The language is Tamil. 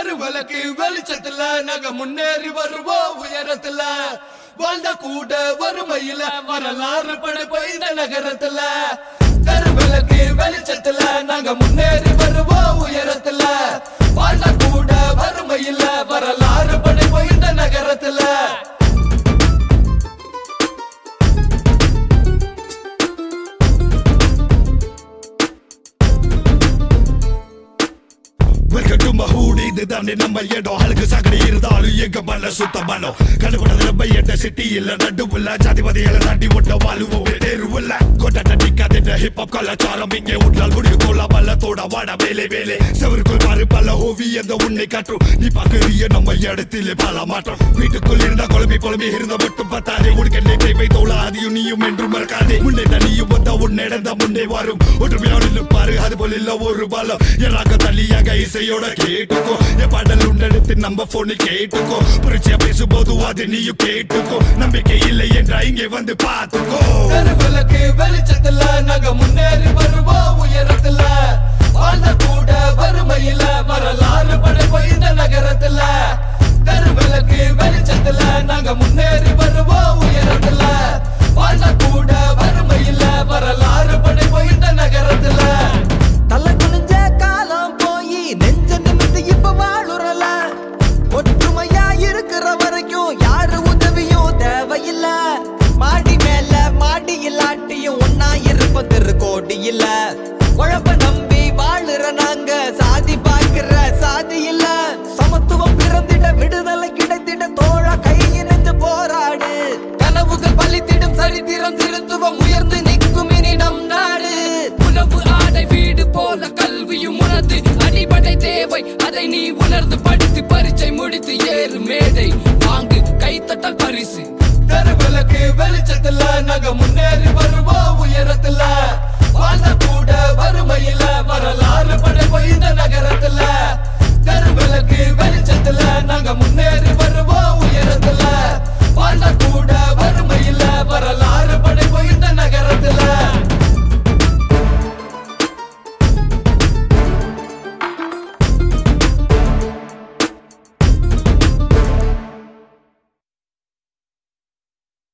தெருவிளக்கு வெளிச்சத்துல நாங்க முன்னேறி வருவோம் உயரத்துல வாழ்ந்த கூட வறுமையில வரலாறு படைப்ப இந்த நகரத்துல தெருவிளக்கு வெளிச்சத்துல நாங்க முன்னேறி வருவோம் உயரத்துல வாழ்ந்த கூட வறுமையில வரலாறு படைப்ப இந்த நகரத்துல Welcome to my hood இதுதான் நம்ம இடம் அழுகு சாக்கடை இருந்தாலும் எங்க மல்ல சுத்த பலம் கடுபடது நம்ம எட்ட சிட்டி இல்ல நடுவுல ஜாதிபதியில நாட்டி ஒட்ட வாழுவோம் தெருவுல கொண்டாட்ட நிக்காத ஹிப் ஹாப் கலாச்சாரம் இங்கே உண்டால் முடிவு கொள்ள பல்லத்தோட வாட வேலை வேலை செவருக்குள் பாரு பல ஓவியந்த உன்னை காட்டும் நீ பாக்குறிய நம்ம இடத்திலே பல மாற்றம் வீட்டுக்குள் இருந்தா குழம்பி குழம்பி இருந்த மட்டும் பத்தாதே உனக்கு நெட்டை வைத்தோல அதையும் நீயும் என்று மறக்காதே முன்னே தனியும் வந்த உன் நடந்த முன்னே வரும் ஒற்றுமையோடு நிற்பாரு அது போல இல்ல ஒரு பலம் எனக்கு தள்ளியாக இசையோட கேட்டுக்கோ என் பாடல் உண்டெடுத்து நம்ம போனு கேட்டுக்கோ புரிச்சியா பேசும்போது அது நீயும் கேட்டுக்கோ நம்பிக்கை இல்லை என்றா இங்கே வந்து பார்த்துக்கோ தெருவிளக்கு வெளிச்சத்துல நாங்க முன்னேறி வருவோம் உயரத்துல வாழ்ந்த கூட வறுமையில வரலாறு படைப்ப இந்த நகரத்துல தெருவிளக்கு வெளிச்சத்துல நாங்க முன்னேறி வருவோம் உயரத்துல வாழ்ந்த கூட வறுமையில வரலாறு படைப்ப இந்த நகரத்துல தலை குனிஞ்ச காலம் போய் நெஞ்ச நிமித்து இப்ப வாழுறல ஒற்றுமையா இருக்கிற வரைக்கும் யாரு உதவியும் தேவையில்ல மாடி மேல மாடி இல்லாட்டியும் ஒன்னா இருப்ப திரு கோடி இல்ல உழப்ப நம்பி வாழுற நாங்க சாதி பார்க்கிற சாதி இல்ல சமத்துவம் பிறந்திட விடுதலை கிடைத்திட தோழ கை இணைந்து போராடு கனவுகள் பலித்திடும் சரித்திரம் திருத்துவம் உயர்ந்து நிற்கும் இனி நம் நாடு உணவு ஆடை வீடு போல கல்வியும் உனது அடிப்படை தேவை அதை நீ உணர்ந்து படித்து பரீட்சை முடித்து ஏறு மேடை வாங்கு கைத்தட்டல் பரிசு தெருவிளக்கு வெளிச்சத்துல நாங்க முன்னேறி வருவோம் உயரத்துல வாழ்ந்த கூட வறுமையில வரலாறு படைப்ப இந்த நகரத்துல தெருவிளக்கு வெளிச்சத்துல நாங்க முன்னேறி